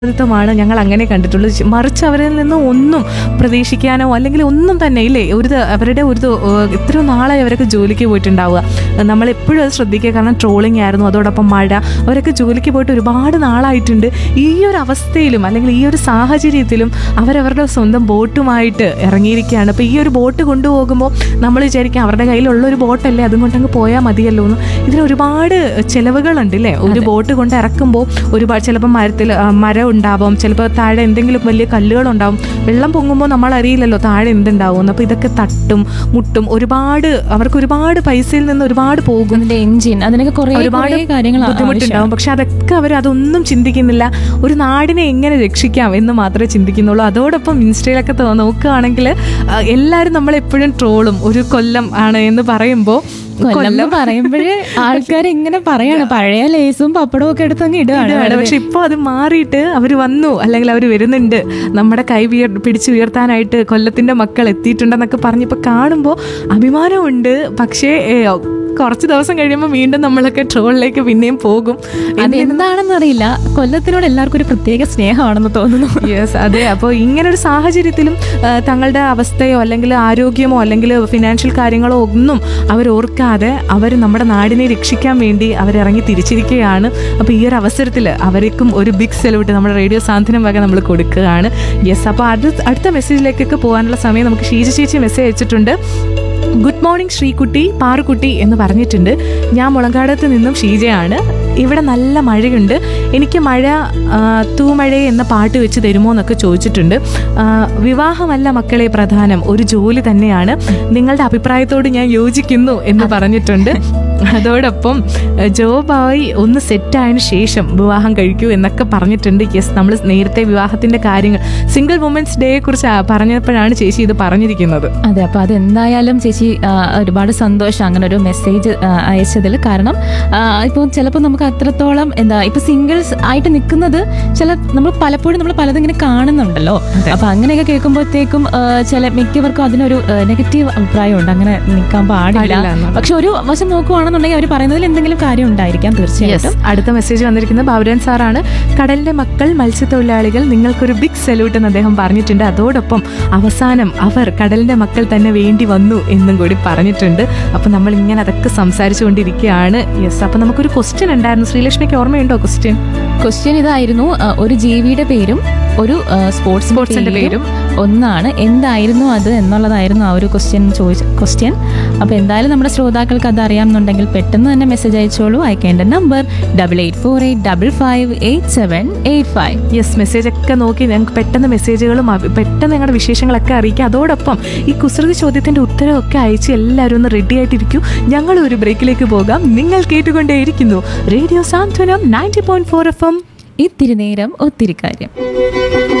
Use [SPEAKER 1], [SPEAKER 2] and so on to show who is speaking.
[SPEAKER 1] ഉത്തരവാദിത്തമാണ് ഞങ്ങൾ അങ്ങനെ കണ്ടിട്ടുള്ളത് ശ- മറിച്ച് അവരിൽ നിന്ന് ഒന്നും പ്രതീക്ഷിക്കാനോ അല്ലെങ്കിൽ ഒന്നും തന്നെ ഇല്ലേ ഒരു ദ- അവരുടെ ഒരു ദ- ഏഹ് ഇത്രയും നാളായി അവരൊക്കെ ജോലിക്ക് പോയിട്ടുണ്ടാവുക നമ്മൾ എപ്പോഴും അത് ശ്രദ്ധിക്കുക കാരണം ട്രോളിംഗ് ആയിരുന്നു അതോടൊപ്പം മഴ അവരൊക്കെ ജോലിക്ക് പോയിട്ട് ഒരുപാട് നാളായിട്ടുണ്ട് ഈ ഒരു അവസ്ഥയിലും അല്ലെങ്കിൽ ഈ ഒരു സാഹചര്യത്തിലും അവരവരുടെ സ്വന്തം ബോട്ടുമായിട്ട് ഇറങ്ങിയിരിക്കുകയാണ് അപ്പോൾ ഈ ഒരു ബോട്ട് കൊണ്ടുപോകുമ്പോൾ നമ്മൾ വിചാരിക്കും അവരുടെ കയ്യിലുള്ള ഒരു ബോട്ടല്ലേ അതും കൊണ്ടങ്ങ് പോയാൽ മതിയല്ലോ എന്ന് ഇതിന് ഒരുപാട് ചിലവുകളുണ്ട് ഇല്ലേ ഒരു ബോട്ട് കൊണ്ട് ഇറക്കുമ്പോൾ ഒരുപാട് ചിലപ്പോൾ മരത്തിൽ ആ, മരം ഉണ്ടാവും ചിലപ്പോൾ താഴെ എന്തെങ്കിലും വലിയ കല്ലുകളുണ്ടാവും വെള്ളം പൊങ്ങുമ്പോൾ നമ്മൾ അറിയില്ലല്ലോ താഴെ എന്തുണ്ടാവും അപ്പോൾ ഇതൊക്കെ തട്ടും മുട്ടും ഒരുപാട് അവർക്ക് ഒരുപാട് പൈസയിൽ നിന്ന് ഒരുപാട് പോകും
[SPEAKER 2] അതിന്റെ എഞ്ചിൻ അതിനൊക്കെ കുറെ
[SPEAKER 1] ഒരുപാട്
[SPEAKER 2] കാര്യങ്ങൾ
[SPEAKER 1] ബുദ്ധിമുട്ടുണ്ടാവും പക്ഷെ അതൊക്കെ അവർ അതൊന്നും ചിന്തിക്കുന്നില്ല ഒരു നാടിനെ എങ്ങനെ രക്ഷിക്കാം എന്ന് മാത്രമേ ചിന്തിക്കുന്നുള്ളൂ അതോടൊപ്പം ഇൻസ്റ്റയിലൊക്കെ തോ- നോക്കുകയാണെങ്കിൽ ആ, എല്ലാവരും നമ്മളെപ്പോഴും ട്രോളും ഒരു കൊല്ലം ആണ് എന്ന് പറയുമ്പോൾ
[SPEAKER 2] കൊല്ലം പറയുമ്പോഴേ ആൾക്കാർ ഇങ്ങനെ പറയാണ് പഴയ ലേസും പപ്പടവും ഒക്കെ എടുത്തങ്ങ് ഇടുകയാണ്
[SPEAKER 1] ഇടുകയാണ് പക്ഷെ ഇപ്പോൾ അത് മാറിയിട്ട് അവർ വന്നു അല്ലെങ്കിൽ അവർ വരുന്നുണ്ട് നമ്മുടെ കൈ വിയർ പിടിച്ചുയർത്താനായിട്ട് കൊല്ലത്തിന്റെ മക്കൾ എത്തിയിട്ടുണ്ടെന്നൊക്കെ പറഞ്ഞിപ്പോൾ കാണുമ്പോൾ അഭിമാനമുണ്ട് പക്ഷേ ഏ, കുറച്ച് ദിവസം കഴിയുമ്പോൾ വീണ്ടും നമ്മളൊക്കെ ട്രോളിലേക്ക് പിന്നെയും പോകും
[SPEAKER 2] അതെന്താണെന്ന് അറിയില്ല കൊല്ലത്തിനോട് എല്ലാവർക്കും ഒരു പ്രത്യേക സ്നേഹമാണെന്ന് തോന്നുന്നു
[SPEAKER 1] യെസ് അതെ അപ്പോൾ ഇങ്ങനെ ഒരു സാഹചര്യത്തിലും ആ, തങ്ങളുടെ അവസ്ഥയോ അല്ലെങ്കിൽ ആരോഗ്യമോ അല്ലെങ്കിൽ ഫിനാൻഷ്യൽ കാര്യങ്ങളോ ഒന്നും അവർ ഓർക്കാതെ അവർ നമ്മുടെ നാടിനെ രക്ഷിക്കാൻ വേണ്ടി അവരിറങ്ങി തിരിച്ചിരിക്കുകയാണ് അപ്പോൾ ഈ ഒരു അവസരത്തിൽ അവർക്കും ഒരു ബിഗ് സെലൂട്ട് നമ്മുടെ റേഡിയോ സാന്ത്വനം വക നമ്മൾ കൊടുക്കുകയാണ് യെസ് അപ്പോൾ അത് അടുത്ത മെസ്സേജിലേക്കൊക്കെ പോകാനുള്ള സമയം നമുക്ക് ഷീജ ചേച്ചി മെസ്സേജ് അയച്ചിട്ടുണ്ട് ഗുഡ് മോർണിംഗ് ശ്രീകുട്ടി പാറുക്കുട്ടി എന്ന് പറഞ്ഞിട്ടുണ്ട് ഞാൻ മുളങ്കാടത്ത് നിന്നും ഷീജയാണ് ഇവിടെ നല്ല മഴയുണ്ട് എനിക്ക് മഴ ആ, തൂമഴ എന്ന പാട്ട് വെച്ച് തരുമോ എന്നൊക്കെ ചോദിച്ചിട്ടുണ്ട് ആ, വിവാഹമല്ല മക്കളെ പ്രധാനം ഒരു ജോലി തന്നെയാണ് നിങ്ങളുടെ അഭിപ്രായത്തോട് ഞാൻ യോജിക്കുന്നു എന്ന് പറഞ്ഞിട്ടുണ്ട് അതോടൊപ്പം ആ, ജോബായി ഒന്ന് സെറ്റായതിനു ശേഷം വിവാഹം കഴിക്കൂ എന്നൊക്കെ പറഞ്ഞിട്ടുണ്ട് യെസ് നമ്മൾ നേരത്തെ വിവാഹത്തിന്റെ കാര്യങ്ങൾ സിംഗിൾ വുമൻസ് ഡേയെ കുറിച്ച് ആ- പറഞ്ഞപ്പോഴാണ് ചേച്ചി ഇത് പറഞ്ഞിരിക്കുന്നത്
[SPEAKER 2] അതെ അപ്പൊ അതെന്തായാലും ചേച്ചി ആ, ഒരുപാട് സന്തോഷം അങ്ങനെ ഒരു മെസ്സേജ് അയച്ചതിൽ കാരണം ഇപ്പോൾ ചിലപ്പോൾ നമുക്ക് അത്രത്തോളം എന്താ ഇപ്പൊ സിംഗിൾസ് ആയിട്ട് നിൽക്കുന്നത് ചില നമ്മൾ പലപ്പോഴും നമ്മൾ പലതും ഇങ്ങനെ കാണുന്നുണ്ടല്ലോ അപ്പൊ അങ്ങനെയൊക്കെ കേൾക്കുമ്പോഴത്തേക്കും ആ, ചില മിക്കവർക്കും അതിനൊരു നെഗറ്റീവ് അഭിപ്രായമുണ്ട് അങ്ങനെ നിൽക്കാൻ പാടില്ല
[SPEAKER 1] പാടില്ല എന്ന്.
[SPEAKER 2] പക്ഷെ ഒരു വശം നോക്കുവാണെന്നുണ്ടെങ്കിൽ അവർ പറയുന്നതിൽ എന്തെങ്കിലും കാര്യം ഉണ്ടായിരിക്കാം തീർച്ചയായിട്ടും
[SPEAKER 1] അടുത്ത മെസ്സേജ് വന്നിരിക്കുന്നത് ബാബുരാൻ സാറാണ് കടലിന്റെ മക്കൾ മത്സ്യത്തൊഴിലാളികൾ നിങ്ങൾക്കൊരു ബിഗ് സല്യൂട്ട് എന്ന് അദ്ദേഹം പറഞ്ഞിട്ടുണ്ട് അതോടൊപ്പം അവസാനം അവർ കടലിന്റെ മക്കൾ തന്നെ വേണ്ടി വന്നു എന്നും കൂടി പറഞ്ഞിട്ടുണ്ട് അപ്പൊ നമ്മൾ ഇങ്ങനെ അതൊക്കെ സംസാരിച്ചുകൊണ്ടിരിക്കുകയാണ് യെസ് അപ്പൊ നമുക്കൊരു ക്വസ്റ്റ്യൻ ഉണ്ടായിരുന്നു ശ്രീലക്ഷ്മിക്ക് ഓർമ്മയുണ്ടോ ക്വസ്റ്റ്യൻ
[SPEAKER 2] ക്വസ്റ്റ്യൻ ഇതായിരുന്നു ആ, ഒരു ജീവിയുടെ പേരും ഒരു സ്പോർട്സ്
[SPEAKER 1] സ്പോർട്സിന്റെ പേരും
[SPEAKER 2] ഒന്നാണ് എന്തായിരുന്നു അത് എന്നുള്ളതായിരുന്നു ആ ഒരു ക്വസ്റ്റ്യൻ ചോദിച്ച ക്വസ്റ്റ്യൻ അപ്പോൾ എന്തായാലും നമ്മുടെ ശ്രോതാക്കൾക്ക് അത് അറിയാമെന്നുണ്ടെങ്കിൽ പെട്ടെന്ന് തന്നെ മെസ്സേജ് അയച്ചോളൂ അയക്കേണ്ട number double eight four eight double five eight seven eight five
[SPEAKER 1] yes message ഒക്കെ നോക്കി ഞങ്ങൾക്ക് പെട്ടെന്ന് മെസ്സേജുകളും അവ- പെട്ടെന്ന് ഞങ്ങളുടെ വിശേഷങ്ങളൊക്കെ അറിയിക്കുക അതോടൊപ്പം ഈ കുസൃതി ചോദ്യത്തിന്റെ ഉത്തരവൊക്കെ അയച്ച് എല്ലാവരും ഒന്ന് റെഡി ആയിട്ടിരിക്കൂ ഞങ്ങൾ ഒരു ബ്രേക്കിലേക്ക് പോകാം നിങ്ങൾ കേട്ടുകൊണ്ടേയിരിക്കുന്നു radio Santhwanam ninety point four F M
[SPEAKER 2] ഇത്തിരി നേരം ഒത്തിരി കാര്യം